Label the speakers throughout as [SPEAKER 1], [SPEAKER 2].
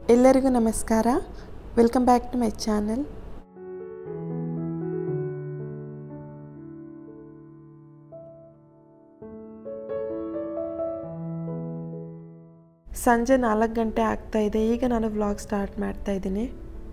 [SPEAKER 1] ಎಲ್ಲರಿಗೂ ನಮಸ್ಕಾರ welcome back to my channel ಸಂಜೆ ನಾಲ್ಕು ಗಂಟೆ ಆಗ್ತಾ ಇದೆ ಈಗ ನಾನು ವ್ಲಾಗ್ ಸ್ಟಾರ್ಟ್ ಮಾಡ್ತಾ ಇದ್ದೀನಿ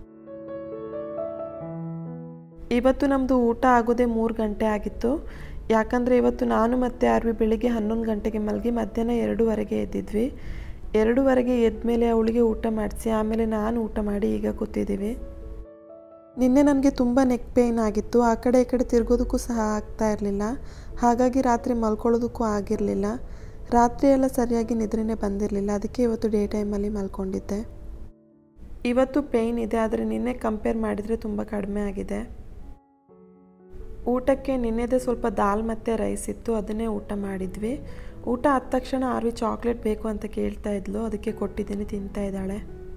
[SPEAKER 1] ಇವತ್ತು ನಮ್ಮದು ಊಟ ಆಗೋದೇ ಮೂರು ಗಂಟೆ ಆಗಿತ್ತು ಯಾಕಂದರೆ ಇವತ್ತು ನಾನು ಮತ್ತು ಆರ್ವಿ ಬೆಳಿಗ್ಗೆ ಹನ್ನೊಂದು ಗಂಟೆಗೆ ಮಲಗಿ ಮಧ್ಯಾಹ್ನ ಎರಡೂವರೆಗೆ ಎದ್ದಿದ್ವಿ ಎರಡೂವರೆಗೆ ಎದ್ದ ಮೇಲೆ ಅವಳಿಗೆ ಊಟ ಮಾಡಿಸಿ ಆಮೇಲೆ ನಾನು ಊಟ ಮಾಡಿ ಈಗ ಕೂತಿದ್ದೀವಿ ನಿನ್ನೆ ನನಗೆ ತುಂಬ ನೆಕ್ ಪೇಯ್ನ್ ಆಗಿತ್ತು ಆ ಕಡೆ ಈ ಕಡೆ ತಿರ್ಗೋದಕ್ಕೂ ಸಹ ಆಗ್ತಾ ಇರಲಿಲ್ಲ ಹಾಗಾಗಿ ರಾತ್ರಿ ಮಲ್ಕೊಳ್ಳೋದಕ್ಕೂ ಆಗಿರಲಿಲ್ಲ ರಾತ್ರಿ ಎಲ್ಲ ಸರಿಯಾಗಿ ನಿದ್ರೆನೇ ಬಂದಿರಲಿಲ್ಲ ಅದಕ್ಕೆ ಇವತ್ತು ಡೇ ಟೈಮಲ್ಲಿ ಮಲ್ಕೊಂಡಿದ್ದೆ ಇವತ್ತು ಪೇಯ್ನ್ ಇದೆ ಆದರೆ ನಿನ್ನೆ ಕಂಪೇರ್ ಮಾಡಿದರೆ ತುಂಬ ಕಡಿಮೆ ಆಗಿದೆ ಊಟಕ್ಕೆ ನಿನ್ನೆದೇ ಸ್ವಲ್ಪ ದಾಲ್ ಮತ್ತು ರೈಸ್ ಇತ್ತು ಅದನ್ನೇ ಊಟ ಮಾಡಿದ್ವಿ ಊಟ ಆದ ತಕ್ಷಣ ಆರ್ವಿ ಚಾಕ್ಲೇಟ್ ಬೇಕು ಅಂತ ಕೇಳ್ತಾ ಇದ್ಲು ಅದಕ್ಕೆ ಕೊಟ್ಟಿದ್ದೀನಿ ತಿಂತಾ ಇದ್ದಾಳೆ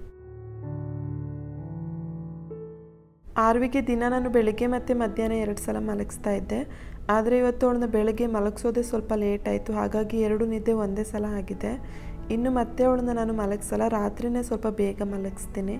[SPEAKER 1] ಆರ್ವಿಗೆ ದಿನ ನಾನು ಬೆಳಗ್ಗೆ ಮತ್ತು ಮಧ್ಯಾಹ್ನ ಎರಡು ಸಲ ಮಲಗಿಸ್ತಾ ಇದ್ದೆ ಆದರೆ ಇವತ್ತು ಅವಳನ್ನ ಬೆಳಗ್ಗೆ ಮಲಗಿಸೋದೇ ಸ್ವಲ್ಪ ಲೇಟ್ ಆಯಿತು ಹಾಗಾಗಿ ಎರಡು ನಿದ್ದೆ ಒಂದೇ ಸಲ ಆಗಿದೆ ಇನ್ನು ಮತ್ತೆ ಅವಳನ್ನ ನಾನು ಮಲಗಿಸಲ್ಲ ರಾತ್ರಿನೇ ಸ್ವಲ್ಪ ಬೇಗ ಮಲಗಿಸ್ತೀನಿ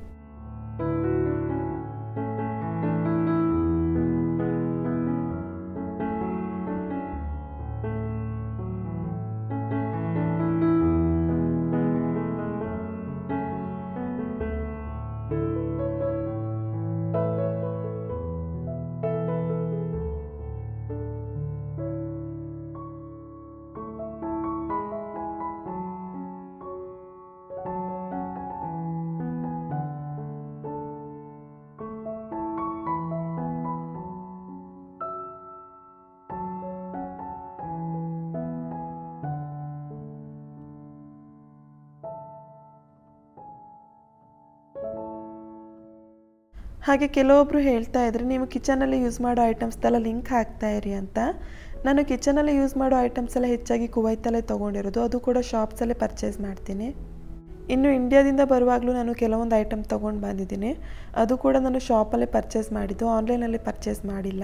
[SPEAKER 1] ಹಾಗೆ ಕೆಲವೊಬ್ಬರು ಹೇಳ್ತಾ ಇದ್ರು ನೀವು ಕಿಚನಲ್ಲಿ ಯೂಸ್ ಮಾಡೋ ಐಟಮ್ಸ್ದೆಲ್ಲ ಲಿಂಕ್ ಹಾಕ್ತಾ ಇರಿ ಅಂತ ನಾನು ಕಿಚನಲ್ಲಿ ಯೂಸ್ ಮಾಡೋ ಐಟಮ್ಸ್ ಎಲ್ಲ ಹೆಚ್ಚಾಗಿ ಕುವೈತಲ್ಲೇ ತೊಗೊಂಡಿರೋದು ಅದು ಕೂಡ ಶಾಪ್ಸಲ್ಲೇ ಪರ್ಚೇಸ್ ಮಾಡ್ತೀನಿ ಇನ್ನು ಇಂಡಿಯಾದಿಂದ ಬರುವಾಗಲೂ ನಾನು ಕೆಲವೊಂದು ಐಟಮ್ ತೊಗೊಂಡು ಬಂದಿದ್ದೀನಿ ಅದು ಕೂಡ ನಾನು ಶಾಪಲ್ಲೇ ಪರ್ಚೇಸ್ ಮಾಡಿದ್ದು ಆನ್ಲೈನಲ್ಲಿ ಪರ್ಚೇಸ್ ಮಾಡಿಲ್ಲ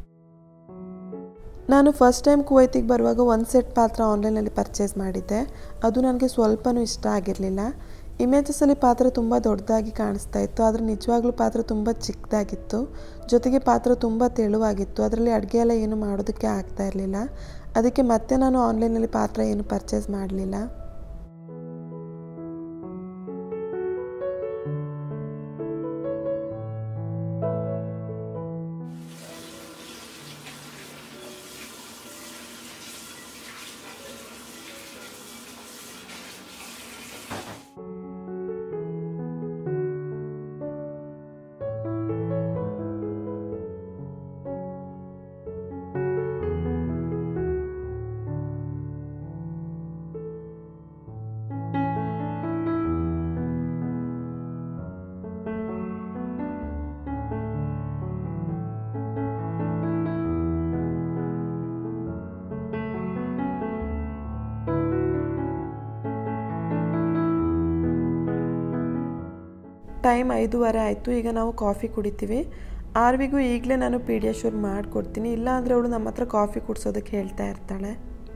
[SPEAKER 1] ನಾನು ಫಸ್ಟ್ ಟೈಮ್ ಕುವೈತಿಗೆ ಬರುವಾಗ ಒಂದು ಸೆಟ್ ಪಾತ್ರ ಆನ್ಲೈನಲ್ಲಿ ಪರ್ಚೇಸ್ ಮಾಡಿದ್ದೆ ಅದು ನನಗೆ ಸ್ವಲ್ಪನೂ ಇಷ್ಟ ಆಗಿರಲಿಲ್ಲ ಇಮೇಜಸಲ್ಲಿ ಪಾತ್ರ ತುಂಬ ದೊಡ್ಡದಾಗಿ ಕಾಣಿಸ್ತಾ ಇತ್ತು ಆದರೆ ನಿಜವಾಗ್ಲೂ ಪಾತ್ರ ತುಂಬ ಚಿಕ್ಕದಾಗಿತ್ತು ಜೊತೆಗೆ ಪಾತ್ರ ತುಂಬ ತೆಳುವಾಗಿತ್ತು ಅದರಲ್ಲಿ ಅಡುಗೆ ಎಲ್ಲ ಏನು ಮಾಡೋದಕ್ಕೆ ಆಗ್ತಾ ಇರಲಿಲ್ಲ ಅದಕ್ಕೆ ಮತ್ತೆ ನಾನು ಆನ್ಲೈನಲ್ಲಿ ಪಾತ್ರ ಏನು ಪರ್ಚೇಸ್ ಮಾಡಲಿಲ್ಲ ಟೈಮ್ ಐದೂವರೆ ಆಯಿತು ಈಗ ನಾವು ಕಾಫಿ ಕುಡಿತೀವಿ ಆರ್ವಿಗೂ ಈಗಲೇ ನಾನು ಪೀಡಿಯಾಶೂರ್ ಮಾಡಿಕೊಡ್ತೀನಿ ಇಲ್ಲ ಅಂದರೆ ಅವಳು ನಮ್ಮ ಹತ್ರ ಕಾಫಿ ಕುಡಿಸೋದಕ್ಕೆ ಹೇಳ್ತಾ ಇರ್ತಾಳೆ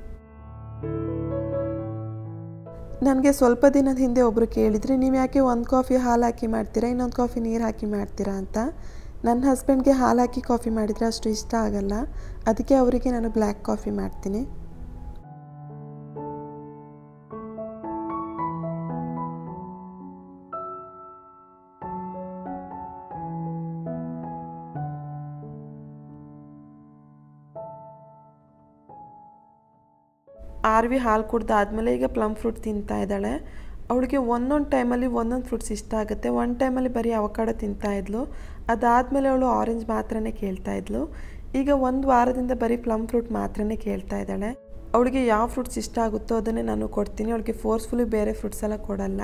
[SPEAKER 1] ನನಗೆ ಸ್ವಲ್ಪ ದಿನದ ಹಿಂದೆ ಒಬ್ಬರು ಕೇಳಿದರೆ ನೀವು ಯಾಕೆ ಒಂದು ಕಾಫಿ ಹಾಲು ಹಾಕಿ ಮಾಡ್ತೀರಾ ಇನ್ನೊಂದು ಕಾಫಿ ನೀರು ಹಾಕಿ ಮಾಡ್ತೀರಾ ಅಂತ ನನ್ನ ಹಸ್ಬೆಂಡ್ಗೆ ಹಾಲು ಹಾಕಿ ಕಾಫಿ ಮಾಡಿದರೆ ಅಷ್ಟು ಇಷ್ಟ ಆಗಲ್ಲ ಅದಕ್ಕೆ ಅವರಿಗೆ ನಾನು ಬ್ಲ್ಯಾಕ್ ಕಾಫಿ ಮಾಡ್ತೀನಿ ಆರ್ವಿ ಹಾಲು ಕುಡ್ದಾದ್ಮೇಲೆ ಈಗ ಪ್ಲಮ್ ಫ್ರೂಟ್ ತಿಂತಾ ಇದ್ದಾಳೆ ಅವಳಿಗೆ ಒಂದೊಂದು ಟೈಮಲ್ಲಿ ಒಂದೊಂದು ಫ್ರೂಟ್ಸ್ ಇಷ್ಟ ಆಗುತ್ತೆ ಒಂದು ಟೈಮಲ್ಲಿ ಬರೀ ಅವಕಾಡೋ ತಿಂತಾ ಇದ್ಲು ಅದಾದಮೇಲೆ ಅವಳು ಆರೆಂಜ್ ಮಾತ್ರನೇ ಕೇಳ್ತಾ ಇದ್ಲು ಈಗ ಒಂದು ವಾರದಿಂದ ಬರೀ ಪ್ಲಮ್ ಫ್ರೂಟ್ ಮಾತ್ರನೇ ಕೇಳ್ತಾ ಇದ್ದಾಳೆ ಅವಳಿಗೆ ಯಾವ ಫ್ರೂಟ್ಸ್ ಇಷ್ಟ ಆಗುತ್ತೋ ಅದನ್ನೇ ನಾನು ಕೊಡ್ತೀನಿ ಅವಳಿಗೆ ಫೋರ್ಸ್ಫುಲಿ ಬೇರೆ ಫ್ರೂಟ್ಸ್ ಎಲ್ಲ ಕೊಡಲ್ಲ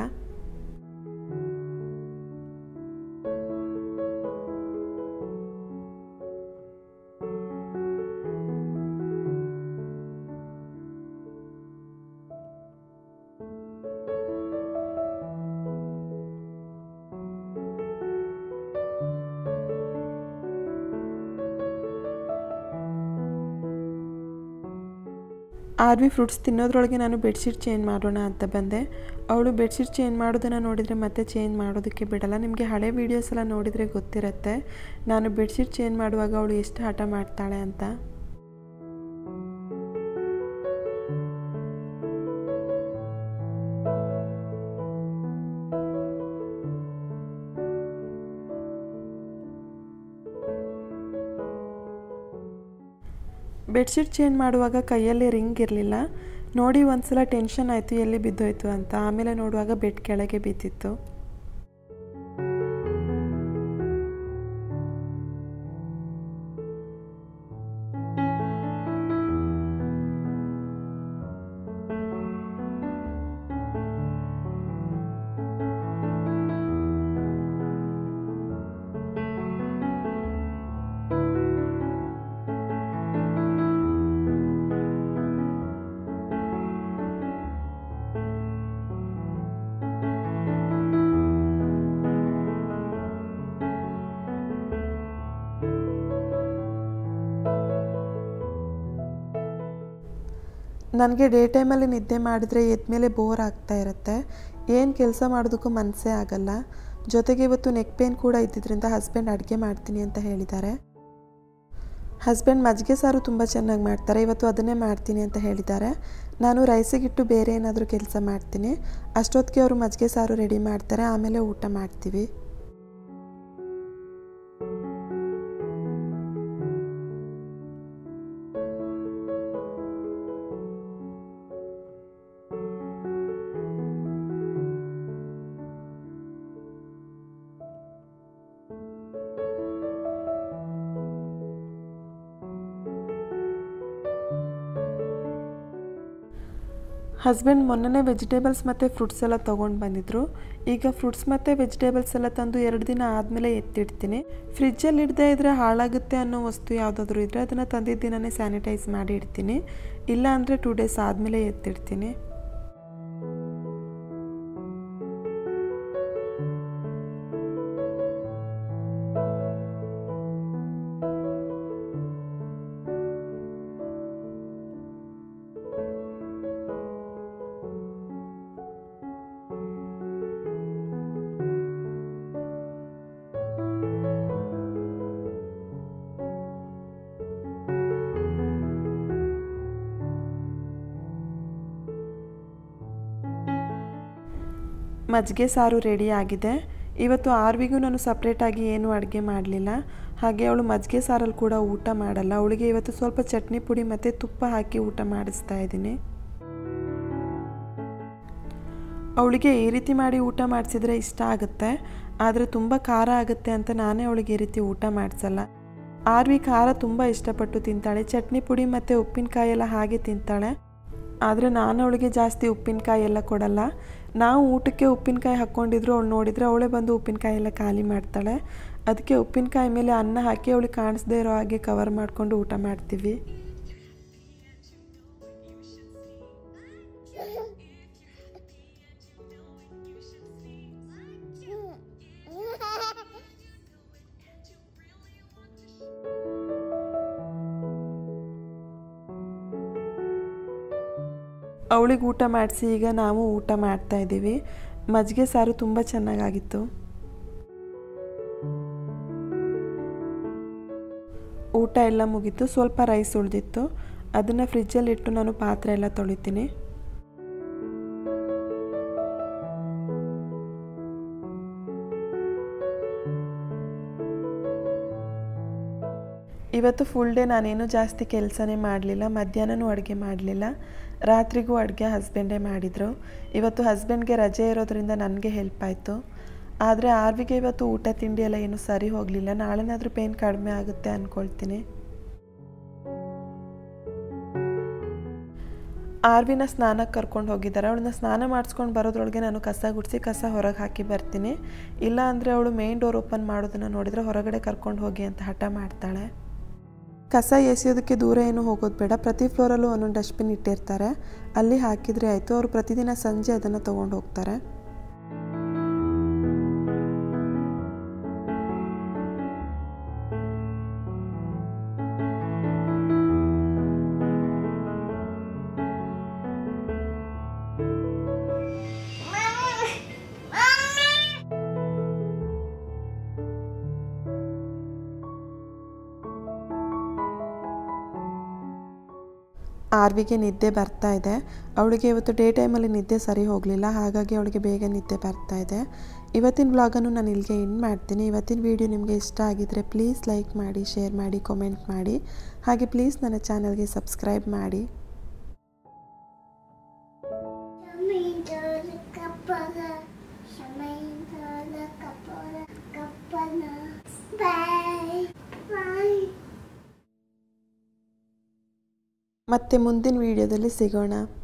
[SPEAKER 1] ಆರ್ ವಿ ಫ್ರೂಟ್ಸ್ ತಿನ್ನೋದ್ರೊಳಗೆ ನಾನು ಬೆಡ್ಶೀಟ್ ಚೇಂಜ್ ಮಾಡೋಣ ಅಂತ ಬಂದೆ ಅವಳು ಬೆಡ್ಶೀಟ್ ಚೇಂಜ್ ಮಾಡೋದನ್ನು ನೋಡಿದರೆ ಮತ್ತೆ ಚೇಂಜ್ ಮಾಡೋದಕ್ಕೆ ಬಿಡಲ್ಲ ನಿಮಗೆ ಹಳೆ ವೀಡಿಯೋಸ್ ಎಲ್ಲ ನೋಡಿದರೆ ಗೊತ್ತಿರುತ್ತೆ ನಾನು ಬೆಡ್ಶೀಟ್ ಚೇಂಜ್ ಮಾಡುವಾಗ ಅವಳು ಎಷ್ಟು ಹಠ ಮಾಡ್ತಾಳೆ ಅಂತ ಬೆಡ್ಶೀಟ್ ಚೇಂಜ್ ಮಾಡುವಾಗ ಕೈಯಲ್ಲಿ ರಿಂಗ್ ಇರಲಿಲ್ಲ ನೋಡಿ ಒಂದ್ಸಲ ಟೆನ್ಷನ್ ಆಯಿತು ಎಲ್ಲಿ ಬಿದ್ದೋಯ್ತು ಅಂತ ಆಮೇಲೆ ನೋಡುವಾಗ ಬೆಡ್ ಕೆಳಗೆ ಬಿದ್ದಿತ್ತು ನನಗೆ ಡೇ ಟೈಮಲ್ಲಿ ನಿದ್ದೆ ಮಾಡಿದರೆ ಎದ್ಮೇಲೆ ಬೋರ್ ಆಗ್ತಾ ಇರುತ್ತೆ ಏನು ಕೆಲಸ ಮಾಡೋದಕ್ಕೂ ಮನಸ್ಸೇ ಆಗಲ್ಲ ಜೊತೆಗೆ ಇವತ್ತು ನೆಕ್ ಪೇನ್ ಕೂಡ ಇದ್ದಿದ್ದರಿಂದ ಹಸ್ಬೆಂಡ್ ಅಡುಗೆ ಮಾಡ್ತೀನಿ ಅಂತ ಹೇಳಿದ್ದಾರೆ ಹಸ್ಬೆಂಡ್ ಮಜ್ಜಿಗೆ ಸಾರು ತುಂಬ ಚೆನ್ನಾಗಿ ಮಾಡ್ತಾರೆ ಇವತ್ತು ಅದನ್ನೇ ಮಾಡ್ತೀನಿ ಅಂತ ಹೇಳಿದ್ದಾರೆ ನಾನು ರೈಸಿಗಿಟ್ಟು ಬೇರೆ ಏನಾದರೂ ಕೆಲಸ ಮಾಡ್ತೀನಿ ಅಷ್ಟೊತ್ತಿಗೆ ಅವರು ಮಜ್ಜಿಗೆ ಸಾರು ರೆಡಿ ಮಾಡ್ತಾರೆ ಆಮೇಲೆ ಊಟ ಮಾಡ್ತೀವಿ ಹಸ್ಬೆಂಡ್ ಮೊನ್ನೆ ವೆಜಿಟೇಬಲ್ಸ್ ಮತ್ತು ಫ್ರೂಟ್ಸ್ ಎಲ್ಲ ತೊಗೊಂಡು ಬಂದಿದ್ರು ಈಗ ಫ್ರೂಟ್ಸ್ ಮತ್ತು ವೆಜಿಟೇಬಲ್ಸ್ ಎಲ್ಲ ತಂದು ಎರಡು ದಿನ ಆದಮೇಲೆ ಎತ್ತಿಡ್ತೀನಿ ಫ್ರಿಜ್ಜಲ್ಲಿ ಇಡದೇ ಇದ್ದರೆ ಹಾಳಾಗುತ್ತೆ ಅನ್ನೋ ವಸ್ತು ಯಾವುದಾದ್ರೂ ಇದ್ದರೆ ಅದನ್ನು ತಂದಿದ್ದ ದಿನವೇ ಸ್ಯಾನಿಟೈಸ್ ಮಾಡಿ ಇಡ್ತೀನಿ ಇಲ್ಲ ಅಂದರೆ ಟೂ ಡೇಸ್ ಆದಮೇಲೆ ಎತ್ತಿಡ್ತೀನಿ ಮಜ್ಜಿಗೆ ಸಾರು ರೆಡಿ ಆಗಿದೆ ಇವತ್ತು ಆರ್ವಿಗೂ ನಾನು ಸಪ್ರೇಟಾಗಿ ಏನೂ ಅಡುಗೆ ಮಾಡಲಿಲ್ಲ ಹಾಗೆ ಅವಳು ಮಜ್ಜಿಗೆ ಸಾರಲ್ಲಿ ಕೂಡ ಊಟ ಮಾಡಲ್ಲ ಅವಳಿಗೆ ಇವತ್ತು ಸ್ವಲ್ಪ ಚಟ್ನಿ ಪುಡಿ ಮತ್ತು ತುಪ್ಪ ಹಾಕಿ ಊಟ ಮಾಡಿಸ್ತಾ ಇದ್ದೀನಿ ಅವಳಿಗೆ ಈ ರೀತಿ ಮಾಡಿ ಊಟ ಮಾಡಿಸಿದ್ರೆ ಇಷ್ಟ ಆಗುತ್ತೆ ಆದರೆ ತುಂಬ ಖಾರ ಆಗುತ್ತೆ ಅಂತ ನಾನೇ ಅವಳಿಗೆ ಈ ರೀತಿ ಊಟ ಮಾಡಿಸಲ್ಲ ಆರ್ವಿ ಖಾರ ತುಂಬ ಇಷ್ಟಪಟ್ಟು ತಿಂತಾಳೆ ಚಟ್ನಿ ಪುಡಿ ಮತ್ತು ಉಪ್ಪಿನಕಾಯಿ ಎಲ್ಲ ಹಾಗೆ ತಿಂತಾಳೆ ಆದರೆ ನಾನು ಅವಳಿಗೆ ಜಾಸ್ತಿ ಉಪ್ಪಿನಕಾಯಿ ಎಲ್ಲ ಕೊಡಲ್ಲ ನಾವು ಊಟಕ್ಕೆ ಉಪ್ಪಿನಕಾಯಿ ಹಾಕ್ಕೊಂಡಿದ್ರು ಅವಳು ನೋಡಿದರೆ ಅವಳೇ ಬಂದು ಉಪ್ಪಿನಕಾಯಿ ಎಲ್ಲ ಖಾಲಿ ಮಾಡ್ತಾಳೆ ಅದಕ್ಕೆ ಉಪ್ಪಿನಕಾಯಿ ಮೇಲೆ ಅನ್ನ ಹಾಕಿ ಅವಳಿಗೆ ಕಾಣಿಸ್ದೇ ಇರೋ ಹಾಗೆ ಕವರ್ ಮಾಡಿಕೊಂಡು ಊಟ ಮಾಡ್ತೀವಿ ಅವಳಿಗೆ ಊಟ ಮಾಡಿಸಿ ಈಗ ನಾವು ಊಟ ಮಾಡ್ತಾ ಇದ್ದೀವಿ ಮಜ್ಜಿಗೆ ಸಾರು ತುಂಬ ಚೆನ್ನಾಗಾಗಿತ್ತು ಊಟ ಎಲ್ಲ ಮುಗೀತು ಸ್ವಲ್ಪ ರೈಸ್ ಉಳಿದಿತ್ತು ಅದನ್ನು ಫ್ರಿಜ್ಜಲ್ಲಿ ಇಟ್ಟು ನಾನು ಪಾತ್ರೆ ಎಲ್ಲ ತೊಳಿತೀನಿ ಇವತ್ತು ಫುಲ್ ಡೇ ನಾನೇನು ಜಾಸ್ತಿ ಕೆಲಸನೇ ಮಾಡಲಿಲ್ಲ ಮಧ್ಯಾಹ್ನನೂ ಅಡುಗೆ ಮಾಡಲಿಲ್ಲ ರಾತ್ರಿಗೂ ಅಡುಗೆ ಹಸ್ಬೆಂಡೇ ಮಾಡಿದರು ಇವತ್ತು ಹಸ್ಬೆಂಡ್ಗೆ ರಜೆ ಇರೋದ್ರಿಂದ ನನಗೆ ಹೆಲ್ಪ್ ಆಯಿತು ಆದರೆ ಆರ್ವಿಗೆ ಇವತ್ತು ಊಟ ತಿಂಡಿ ಎಲ್ಲ ಏನೂ ಸರಿ ಹೋಗಲಿಲ್ಲ ನಾಳೆನಾದರೂ ಪೇನ್ ಕಡಿಮೆ ಆಗುತ್ತೆ ಅಂದ್ಕೊಳ್ತೀನಿ ಆರ್ವಿನ ಸ್ನಾನಕ್ಕೆ ಕರ್ಕೊಂಡು ಹೋಗಿದ್ದಾರೆ ಅವಳನ್ನ ಸ್ನಾನ ಮಾಡಿಸ್ಕೊಂಡು ಬರೋದ್ರೊಳಗೆ ನಾನು ಕಸ ಗುಡಿಸಿ ಕಸ ಹೊರಗೆ ಹಾಕಿ ಬರ್ತೀನಿ ಇಲ್ಲ ಅಂದರೆ ಅವಳು ಮೇನ್ ಡೋರ್ ಓಪನ್ ಮಾಡೋದನ್ನು ನೋಡಿದರೆ ಹೊರಗಡೆ ಕರ್ಕೊಂಡು ಹೋಗಿ ಅಂತ ಹಠ ಮಾಡ್ತಾಳೆ ಕಸ ಎಸೆಯೋದಕ್ಕೆ ದೂರ ಏನು ಹೋಗೋದು ಬೇಡ ಪ್ರತಿ ಫ್ಲೋರಲ್ಲೂ ಒಂದೊಂದು ಡಸ್ಟ್ಬಿನ್ ಇಟ್ಟಿರ್ತಾರೆ ಅಲ್ಲಿ ಹಾಕಿದರೆ ಆಯಿತು ಅವರು ಪ್ರತಿದಿನ ಸಂಜೆ ಅದನ್ನು ತೊಗೊಂಡು ಹೋಗ್ತಾರೆ ಆರ್ವಿಗೆ ನಿದ್ದೆ ಬರ್ತಾ ಇದೆ ಅವಳಿಗೆ ಇವತ್ತು ಡೇ ಟೈಮಲ್ಲಿ ನಿದ್ದೆ ಸರಿ ಹೋಗಲಿಲ್ಲ ಹಾಗಾಗಿ ಅವಳಿಗೆ ಬೇಗ ನಿದ್ದೆ ಬರ್ತಾ ಇದೆ ಇವತ್ತಿನ ವ್ಲಾಗನ್ನು ನಾನು ಇಲ್ಲಿಗೆ ಎಂಡ್ ಮಾಡ್ತೀನಿ ಇವತ್ತಿನ ವಿಡಿಯೋ ನಿಮಗೆ ಇಷ್ಟ ಆಗಿದ್ದರೆ ಪ್ಲೀಸ್ ಲೈಕ್ ಮಾಡಿ ಶೇರ್ ಮಾಡಿ ಕಾಮೆಂಟ್ ಮಾಡಿ ಹಾಗೆ ಪ್ಲೀಸ್ ನನ್ನ ಚಾನಲ್ಗೆ ಸಬ್ಸ್ಕ್ರೈಬ್ ಮಾಡಿ
[SPEAKER 2] Shamaydala kapara, Shamaydala kapara, kapana. Bye. Bye.
[SPEAKER 1] ಮತ್ತೆ ಮುಂದಿನ ವಿಡಿಯೋದಲ್ಲಿ ಸಿಗೋಣ